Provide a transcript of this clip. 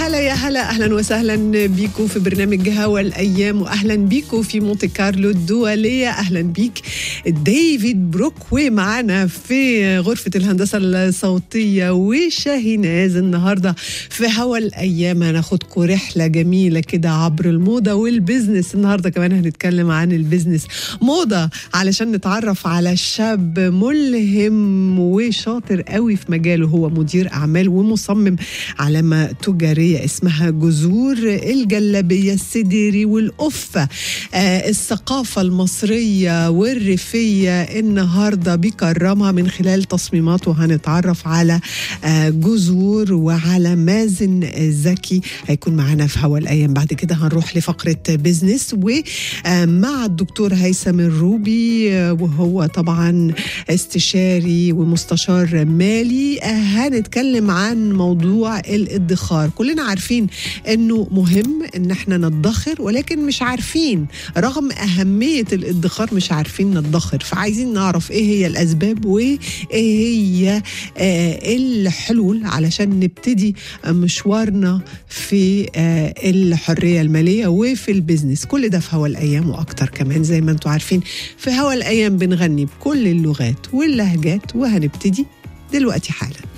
هلا يا هلا اهلا وسهلا بيكم في برنامج هوا الايام واهلا بيكم في مونتي كارلو الدوليه اهلا بيك ديفيد بروكوي معانا في غرفه الهندسه الصوتيه وشاهيناز النهارده في هوا الايام هناخدكم رحله جميله كده عبر الموضه والبزنس النهارده كمان هنتكلم عن البزنس موضه علشان نتعرف على شاب ملهم وشاطر قوي في مجاله هو مدير اعمال ومصمم علامه تجاريه اسمها جذور الجلابيه السديري والقفه آه الثقافه المصريه والريفيه النهارده بيكرمها من خلال تصميماته هنتعرف على آه جذور وعلى مازن زكي هيكون معانا في هوا الايام بعد كده هنروح لفقره بزنس ومع الدكتور هيثم الروبي آه وهو طبعا استشاري ومستشار مالي آه هنتكلم عن موضوع الادخار كلنا عارفين انه مهم ان احنا ندخر ولكن مش عارفين رغم اهميه الادخار مش عارفين ندخر فعايزين نعرف ايه هي الاسباب وايه هي آه الحلول علشان نبتدي مشوارنا في آه الحريه الماليه وفي البيزنس كل ده في هوا الايام واكتر كمان زي ما انتم عارفين في هوا الايام بنغني بكل اللغات واللهجات وهنبتدي دلوقتي حالا